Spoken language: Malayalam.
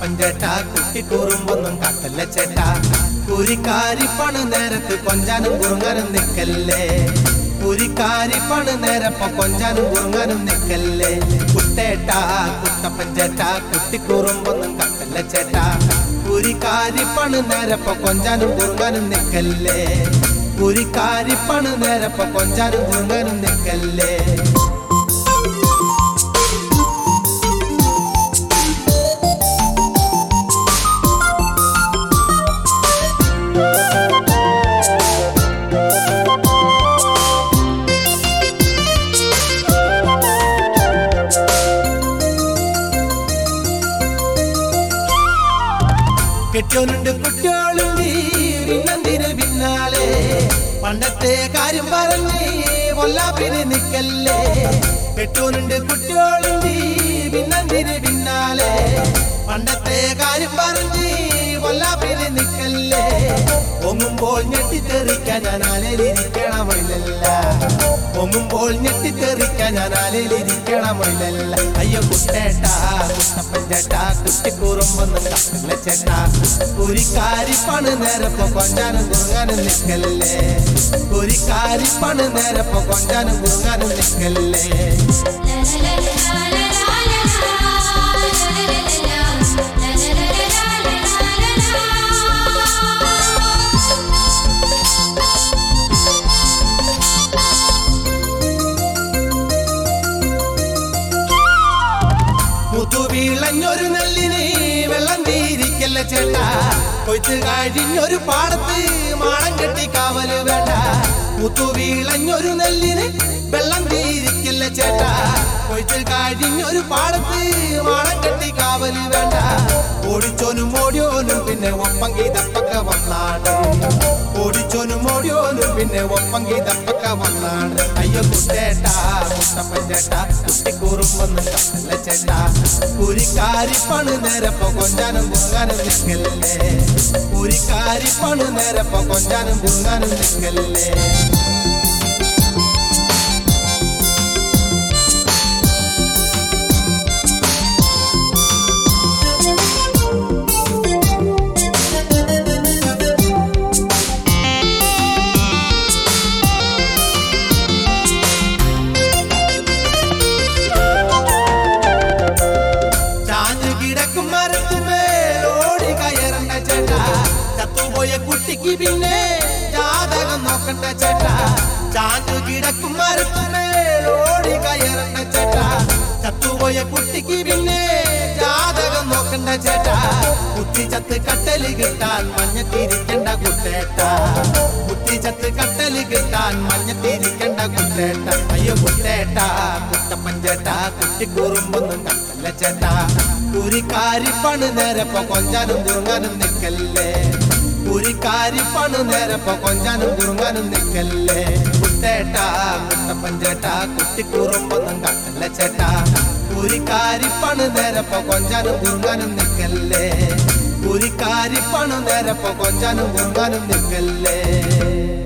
കുട്ടപ്പൻ ചേട്ടാ കുട്ടിക്കൂറുമ്പൊന്നും കാട്ടല്ല ചേട്ടാ കുരിക്കാരിപ്പണ് നേരത്ത് കൊഞ്ചാനും കുറുങ്ങാനും നിക്കല്ലേ കുരിക്കാരിപ്പണ് നേരപ്പ കൊഞ്ചാനും കുറുങ്ങാനും നിക്കല്ലേ കുട്ടേട്ടാ കുട്ടപ്പൻ ചേട്ടാ കുട്ടിക്കൂറുമ്പൊന്നും കാട്ടല്ല ചേട്ടാ കുരിക്കാരിപ്പണ് നേരപ്പ കൊഞ്ചാനും കുറുങ്ങാനും നിക്കല്ലേ കുരിക്കാരിപ്പണ് നേരപ്പ കൊഞ്ചാനും കുറുങ്ങാനും നിക്കല്ലേ കെട്ടിയോനുണ്ട് കുട്ടിയോളുണ്ട് പിന്നെന്തിന് പിന്നാലെ പണ്ടത്തെ കാര്യം പറഞ്ഞ് പൊല്ലാപ്പിന് നിക്കല്ലേ കെട്ടിയോനുണ്ട് കുട്ടിയോളുണ്ട് പിന്നെന്തിന് പിന്നാലെ പണ്ടത്തെ കാര്യം പറഞ്ഞ് പൊല്ലാപ്പിന് നിക്കല്ലേ പൊങ്ങുമ്പോൾ ഞെട്ടിത്തെറിക്കാൻ ഞാൻ ആലയിലിരിക്കണമില്ലല്ല പൊങ്ങുമ്പോൾ ഞെട്ടിത്തെറിക്കാൻ ഞാൻ ആലയിലിരിക്കണമില്ലല്ല അയ്യോ കുട്ടേട്ടാ കുട്ടപ്പൻ ചേട്ടാ കുട്ടിക്കൂറുമ്പൊന്നും കപ്പില്ല ചേട്ടാ കുരിക്കാരിപ്പണ് നേരപ്പോ കൊഞ്ചാനും കുറുങ്ങാനും നിക്കല്ലേ കുരിക്കാരിപ്പണ് നേരപ്പോ കൊഞ്ചാനും കുറുങ്ങാനും നിക്കല്ലേ മുതുവീളഞ്ഞൊരു നെല്ലിന് വെള്ളം തീരിക്കല്ല ചേട്ടാ കൊയ്ത്ത് കഴിഞ്ഞൊരു പാടത്ത് മാളം കെട്ടി കാവല് വേണ്ട മുതുവീളഞ്ഞൊരു നെല്ലിന് വെള്ളം തീരിക്കല്ല ചേട്ടാ കൊയ്ത്ത് കഴിഞ്ഞൊരു പാടത്ത് മാളം കെട്ടി കാവല് വേണ്ട ഓടിച്ചോനും ഓടിയോനും പിന്നെ ഒപ്പം ഗീതപ്പൊക്കെ വന്നാണ് ഓടിച്ചോനും ഓടിയോനും പിന്നെ ഒപ്പം ഗീതപ്പൊക്കെ വന്നാണ് അയ്യോ കുട്ടേട്ടാ കുട്ടപ്പൻ ചേട്ടാ കുട്ടിക്കൂറുമ്പൊന്നും കപ്പല്ല ചേട്ടാ കുരിക്കാരിപ്പണ് നേരപ്പോ കൊഞ്ചാനും കുറുങ്ങാനും നിൽക്കല്ലേ കുരിക്കാരിപ്പണ് നേരപ്പോ കൊഞ്ചാനും കുറുങ്ങാനും നിൽക്കല്ലേ ചാഞ്ഞു കിടക്കും മരത്തുമേൽ ഓടി കയറണ്ട ചേട്ടാ ചത്തുപോയ കുട്ടിക്ക് പിന്നെ ജാതകം നോക്കണ്ട ചേട്ടാ ചാഞ്ഞു കിടക്കും മരത്തുമേൽ ഓടി കയറണ്ട ചേട്ടാ ചത്തുപോയ കുട്ടിക്ക് പിന്നെ ജാതകം നോക്കണ്ട ചേട്ടാ കുത്തി ചത്ത് കട്ടല് കിട്ടാൻ മഞ്ഞത്തിരിക്കണ്ട കുട്ടേട്ടാ കുത്തി ചത്ത് കട്ടല് കിട്ടാൻ മഞ്ഞത്തിരിക്കണ്ട കുട്ടേട്ട അയ്യോ കുട്ടേട്ടാ കുട്ടപ്പൻ ചേട്ടാ കുട്ടിക്കൂറുമ്പൊന്നും കട്ടല്ല ചേട്ടാ കുരിക്കാരിപ്പണ് നേരപ്പോ കൊഞ്ചാനും കുറുങ്ങാനും നിക്കല്ലേ കുരിക്കാരിപ്പണ് നേരപ്പോ കൊഞ്ചാനും കുറുങ്ങാനും നിക്കല്ലേ കുട്ടേട്ടാ കുട്ടപ്പൻ ചേട്ടാ കുട്ടിക്കൂറുമ്പൊന്നും കട്ടല്ല ചേട്ടാ കുരിക്കാരിപ്പണ് നേരപ്പോ കൊഞ്ചാനും കുറുങ്ങാനും നിക്കല്ലേ കുരിക്കാരിപ്പണ് നേരപ്പോ കൊഞ്ചാനും കുറുങ്ങാനും നിക്കല്ലേ